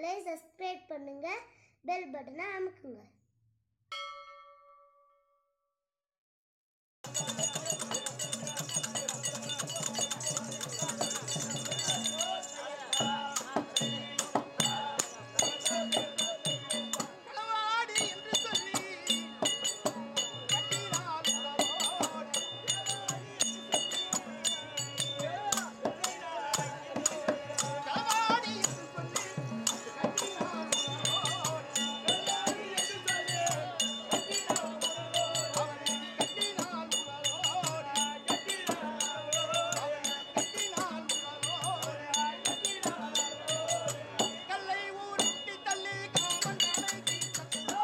சேனலை சப்ஸ்கிரைப் பண்ணுங்க பெல் பட்டனை அமுக்குங்க களவாடி என்று சொல்லி கட்டினால் உறவோடு. களவாடி என்று சொல்லி கட்டினால் உறவோடு. அவனை கட்டினால் உறவோடு. அவனை கட்டினால் உறவோடு. கல்லை ஊருட்டி தள்ளி காமன் தலை தீர்த்த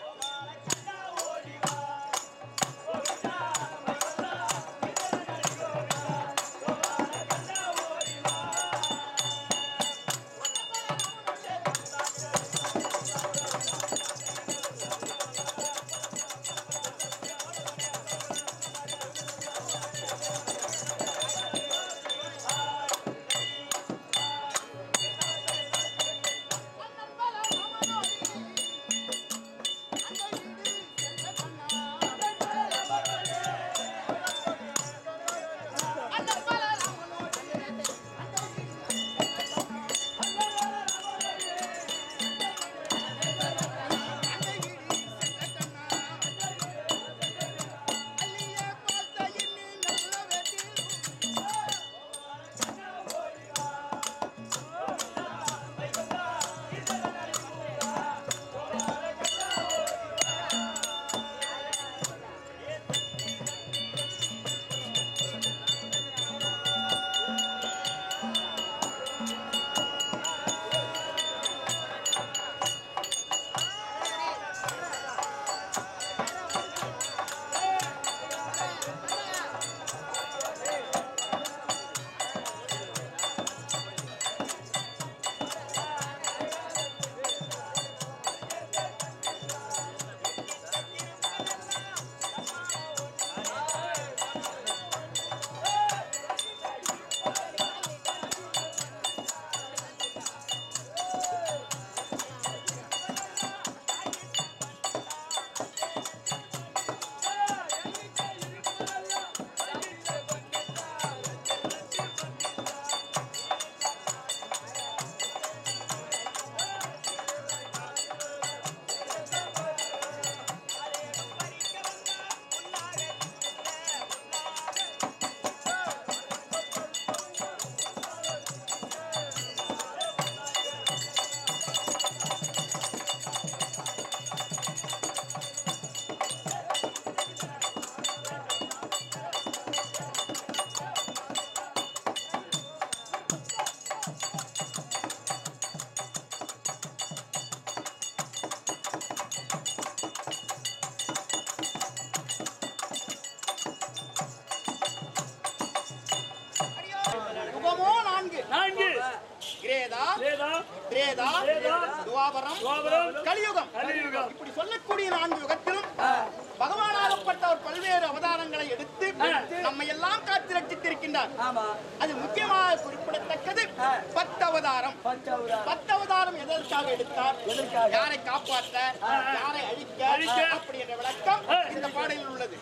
யுகமோ நான்கு நான்கு கிரேதா வேதா திரேதா வேதா, துவாபரம் துவாபரம், கலியுகம் கலியுகம். இப்படி சொல்லக்கூடிய நான்கு யுகத்திலும் பகவானாகப்பட்டவர் பல்வேறு அவதாரங்களை எடுத்து நம்மை எல்லாம் காத்து ரட்சித்திருக்கின்றார் ஆமா அது முக்கியமாக குறிப்பிடத்தக்கது பத்து அவதாரம் பச்சவரா பத்து அவதாரம் எதற்காக எடுத்தார் எதற்காக? யாரை காப்பாற்ற யாரை அழிக்க அழிக்க. அப்படி என்ற விளக்கம் இந்த பாடலில் உள்ளது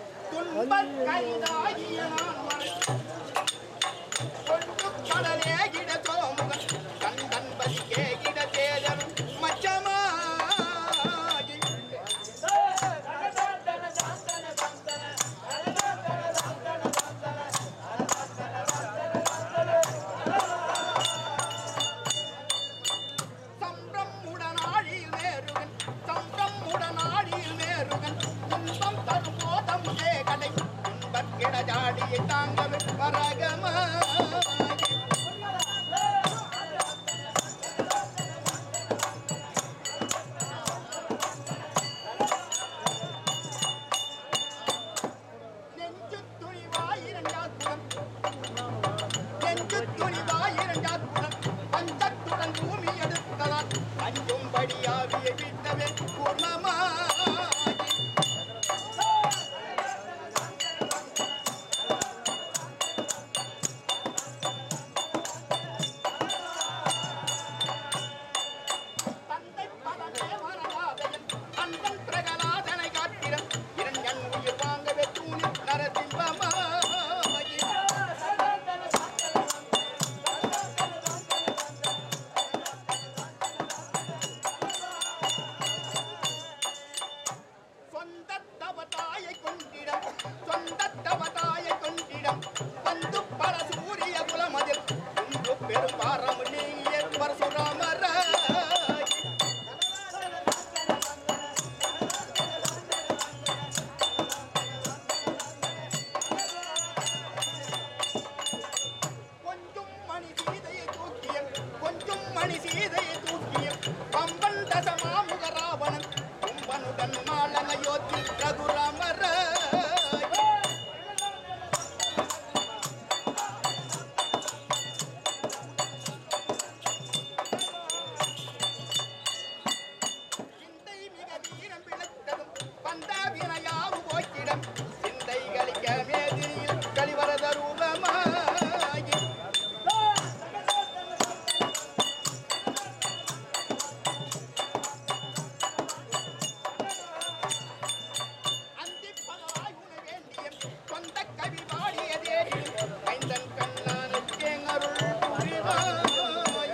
துன்பக் கைதாகிய நான் வரை கொண்டு கடலே கிட சோமுகன் கண்டன் பதிக்கே கிட தேதன் மச்சமாகி சம்பரம் உடனாழியில் மேருகன் சம்பரம் உடனாழியில் மேருகன் துன்பம் தரும் போதம் கடை துன்பக் கிடஜாடியை தாங்க வரகமாகி நெஞ்சு துணிவாயிரண்டாத்துடன் நெஞ்சு துணிவாயிரண்டாத்துடன் பஞ்சத்துடன் பூமி எடுத்ததால் அஞ்சும்படியாவியை விட்டவே பூர்ணமாகி தவதாயை கொண்டிடம் சொந்த தவதாயை கொண்டிடம் வந்து பர சூரிய குலமதில் இன்று பெரும் பாரமுனிய பரசுராமர கொஞ்சம் மணி சீதையை தூக்கிய கொஞ்சம் மணி சீதையை தூக்கிய பம்பன் தசமாமுக ராவணன் கும்பனுடன் மாலனயோத்தி ரகுராமர சிந்தை மிக வீரம் பிழைத்ததும் பந்தாவினையாவு போக்கிடம் சிந்தை கலிக்க மேதிரியில் கலிவரத ரூபமாகி அந்திப்பகவாய் உனை வேண்டிய சொந்த கவி பாடியதே மைந்தன் கண்ணனுக்கே அருள் புரிவாய்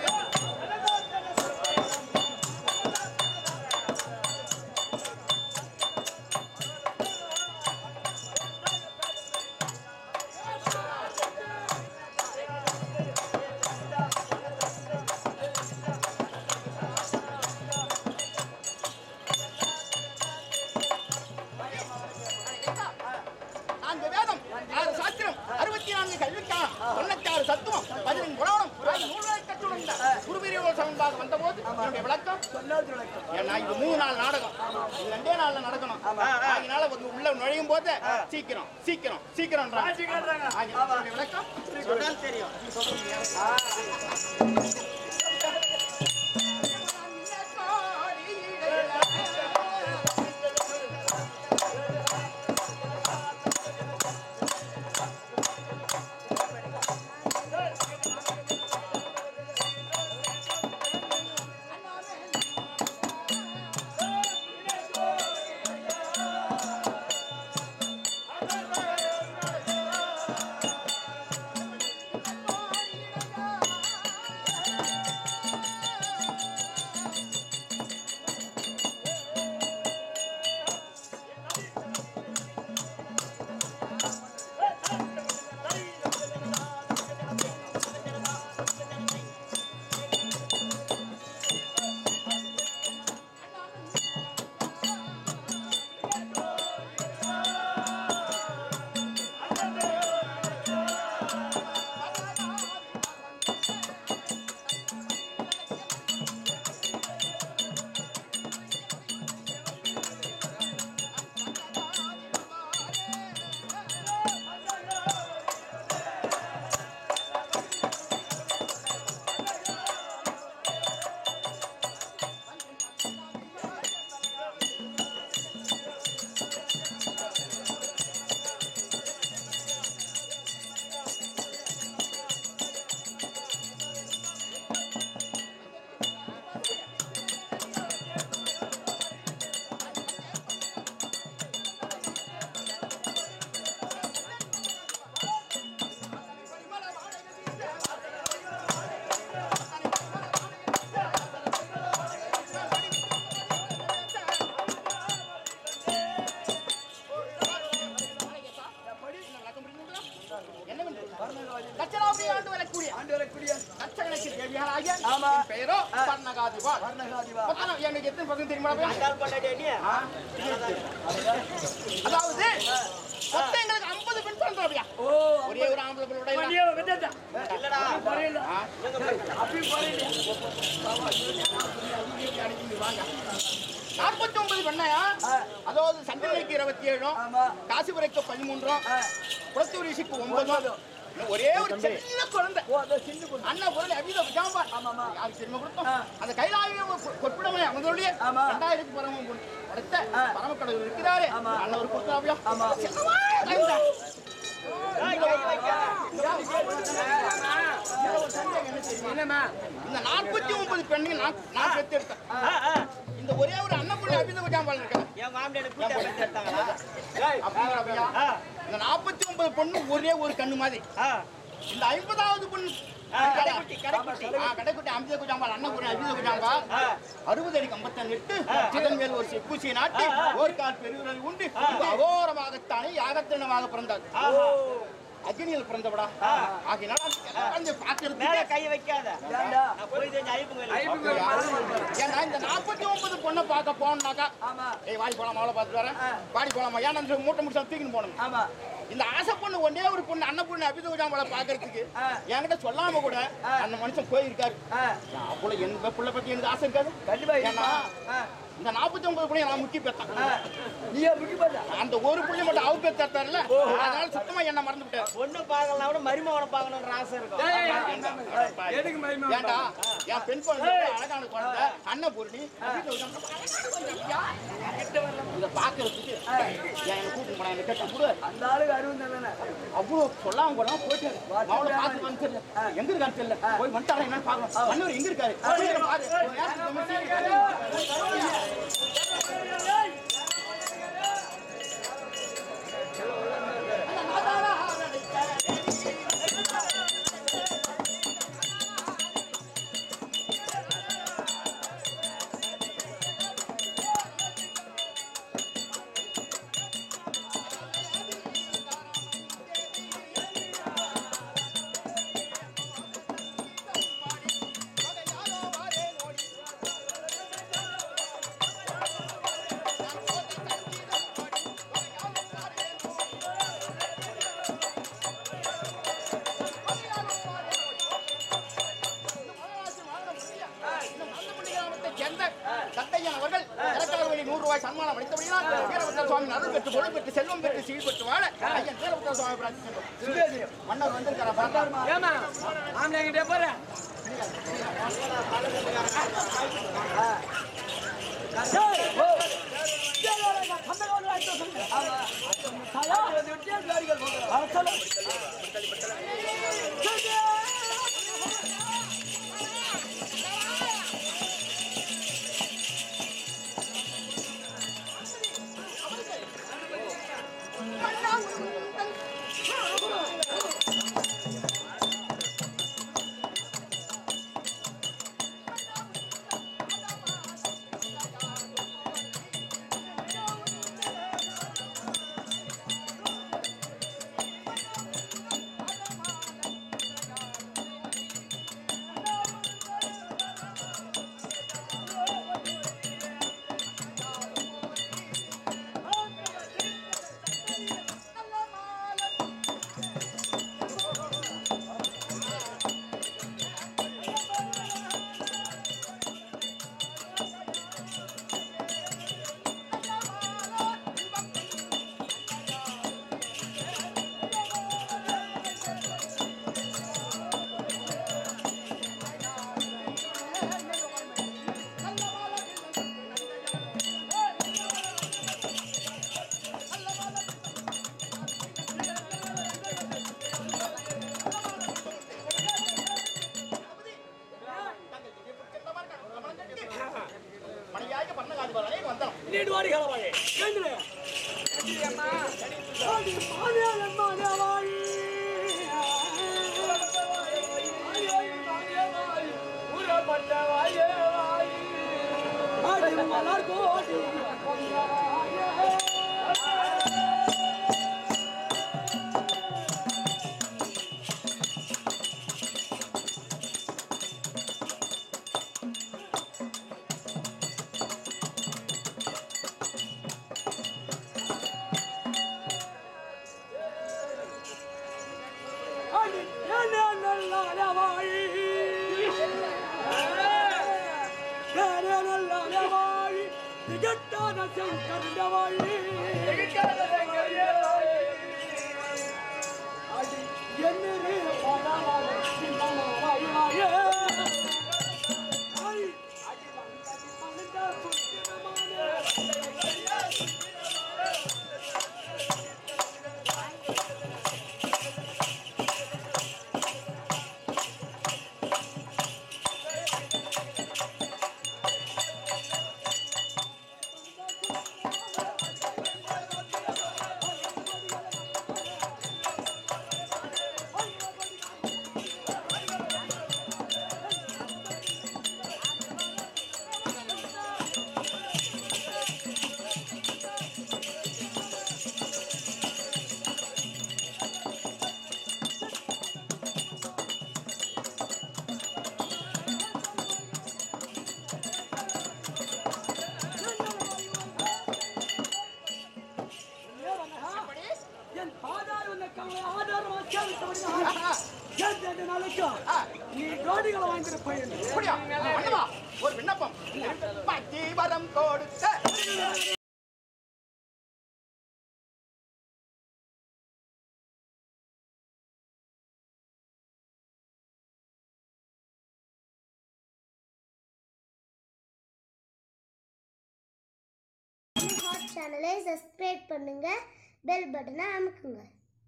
நான்கு வேதம் ஆறு சாஸ்திரம் அறுபத்தி நான்கு கல்விக்கான தொண்ணூத்தி ஆறு தத்துவம் பதினெண்டு புராணம் நூல்களை கற்றுணர்ந்த குருபிரியோல் சமன்பாக வந்தபோது என்னுடைய விளக்கம் ஏன்னா இது மூணு நாள் நாடகம் இது ரெண்டே நாள்ல நடக்கணும் அதனால வந்து உள்ள நுழையும் போது சீக்கிரம் சீக்கிரம் சீக்கிரம் விளக்கம் சொன்னால் தெரியும் தட்சணாபுரி ஆண்டு வரக்கூடிய ஆண்டு வரக்கூடிய தட்சகனுக்கு தேவியாராகிய ஆமா. என் பெயரோ பர்ணகாதிபால் வர்ணகாதிவா மொத்தம் எனக்கு எத்தனை பசங்க தெரியுமா அண்டால் பண்ணடே அதாவது மொத்தம் எங்களுக்கு 50 பெண் பிறந்தோம்யா. ஓ ஒரே ஒரு ஆம்பளை பிள்ளை உடையவன். மணியோ வெதடா இல்லடா பரையில ஆ? அப்பி பரையில அடிக்கிட்டு வாங்க. 49 பெண்ணையா? அதாவது சந்திரனுக்கு இருபத்தி ஏழும் ஆமா காசிபுரைக்கு பதிமூன்றும் ஆ. குளத்தூரிசிக்கு ஒன்பதும் இன்னும் ஒரே ஒரு சின்ன குழந்தை ஓ அந்த சிந்து பொண்ணு அண்ணா குழந்தை அபித ஜாம்பார் ஆமா, ஆமா. யாருக்கு தெரியுமா கொடுத்தோம் ஆ. அந்த கைலாய கொற்பிடமே அவங்களுடைய ஆமா. ரெண்டாயிரத்தி பரம அடுத்த ஆ. பரமக்கடவுள் இருக்கிறாரு ஆமா. அண்ணன் ஒரு கொடுத்தாவியா ஆமா. என்னமா இந்த நாற்பத்தி ஒன்பது பெண்ணுங்க நான் நான் பெற்றெடுத்தேன் இந்த ஒரே ஒரு அன்னப்புள்ளி அபித ஜாம்பால் இருக்காங்க என் மாமனார் கூட்டி அப்படி எடுத்தாங்களா அப்படிங்கிறப்பையா இந்த நாற்பத்தி ஒன்பது பொண்ணு ஒரே ஒரு கண்ணு மாதிரி இந்த ஐம்பதாவது பொண்ணு கடைக்குட்டி கடைக்குட்டி ஆ, கடைக்குட்டி அமிர்த குஜாம்பால் அண்ணன் குடி அமிர்த குஜாம்பால் ஆ. அறுபது அடி கம்பத்தன் எட்டு அதன் மேல் ஒரு செப்பூசியை நாட்டி ஓர்கால் பெருவிரல் உண்டு இங்கு அகோரமாகத்தானே யாகத்தினமாக பிறந்தார் ஆஹா. அக்னியில் பிறந்தவடா ஆகினால் அந்த மேல பாக்குறது கை வைக்காத நான் போய் தெரிஞ்ச ஐப்புங்க ஏன்னா இந்த நாற்பத்தி ஒன்பது பொண்ணை பார்க்க போனோம்னாக்கா ஆமா ஏய் வாடி போலாம் அவளை பார்த்துட்டு வரேன் வாடி போலாமா ஏன்னா இந்த மூட்டை முடிச்சா தூக்கின்னு போகணும் ஆமா இந்த ஆசை பொண்ணு ஒன்னே ஒரு பொண்ணு அண்ணன் பொண்ணு அபித குஜாம்பாலை பாக்குறதுக்கு ஆ. என்கிட்ட சொல்லாம கூட அந்த மனுஷன் போயிருக்காரு ஆ, அவ்வளவு எந்த புள்ள பத்தி எனக்கு ஆசை இருக்காது கண்டிப்பா ஏன்னா ஆ, இந்த நாற்பத்தி ஒன்பது பிள்ளைங்க நான் முக்கிய ஆ. பெற்றேன் நீயே முக்கிய பார்த்தா அந்த ஒரு புள்ளி மட்டும் அவு பெற்றார்ல அதனால சுத்தமா என்ன மறந்து விட்டார் பொண்ணு பார்க்கலாம் கூட மருமகனை பார்க்கணுன்ற ஆசை இருக்கும் எதுக்கு மகிமை ஏண்டா என் பெண் குழந்தை அழகான குழந்தை அண்ணன் பூரணி இதை பாக்குறதுக்கு ஏன் என்ன கூப்பிட்டு போனா என்ன கேட்ட கூட அந்த ஆளுக்கு அருவம் தானே அவ்வளவு சொல்லாம கூட போயிட்டாரு அவளை பார்த்து வந்து தெரியல எங்க இருக்கான்னு தெரியல போய் வந்துட்டாரா என்னன்னு பாக்கலாம் மன்னவர் எங்க இருக்காரு சீக்கிரம் பாரு. ஒரு நேரத்துக்கு நம்ம சீக்கிரம் சேர்ந்த தத்தையன் அவர்கள் இலக்கார வழி நூறு ரூபாய் சன்மானம் அளித்தபடியால் வீரபத்ர சுவாமி அருள் பெற்று பொருள் பெற்று செல்வம் பெற்று சீர் பெற்று வாழ ஐயன் வீரபத்ர சுவாமி பிரார்த்திக்கின்றோம் மன்னர் வந்திருக்காரா பார்த்தாருமா ஏமா ஆம்பளை கிட்டே போற மணியாக பண்ணகாதி வரலே வந்தான் நீடு வாடி கலவாயே கேந்துல அம்மா ஆடி மானியால மானியாவாய் மலர் கோடி அடி என்ன நல்ல வாய் நல்ல வாய் திகட்டான சங்கர் இருந்தால் ஆஹா. கேட்டு ரெண்டு நாளைக்கு ஆ. நீ ஜோடிகளை வாங்கிட்டு போயிரு அப்படியா பண்ணுவா ஒரு விண்ணப்பம் பட்டி வரம் கொடுத்த ஹாட் சேனலை சப்ஸ்கிரைப் பண்ணுங்க பெல் பட்டனை அமுக்குங்க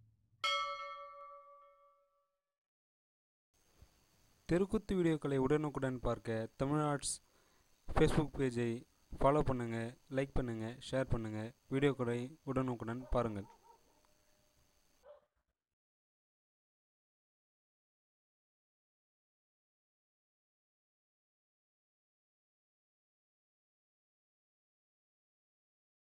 தெருக்கூத்து வீடியோக்களை உடனுக்குடன் பார்க்க தமிழ் ஆர்ட்ஸ் ஃபேஸ்புக் பேஜை ஃபாலோ பண்ணுங்கள் லைக் பண்ணுங்கள் ஷேர் பண்ணுங்கள் வீடியோக்களை உடனுக்குடன் பாருங்கள்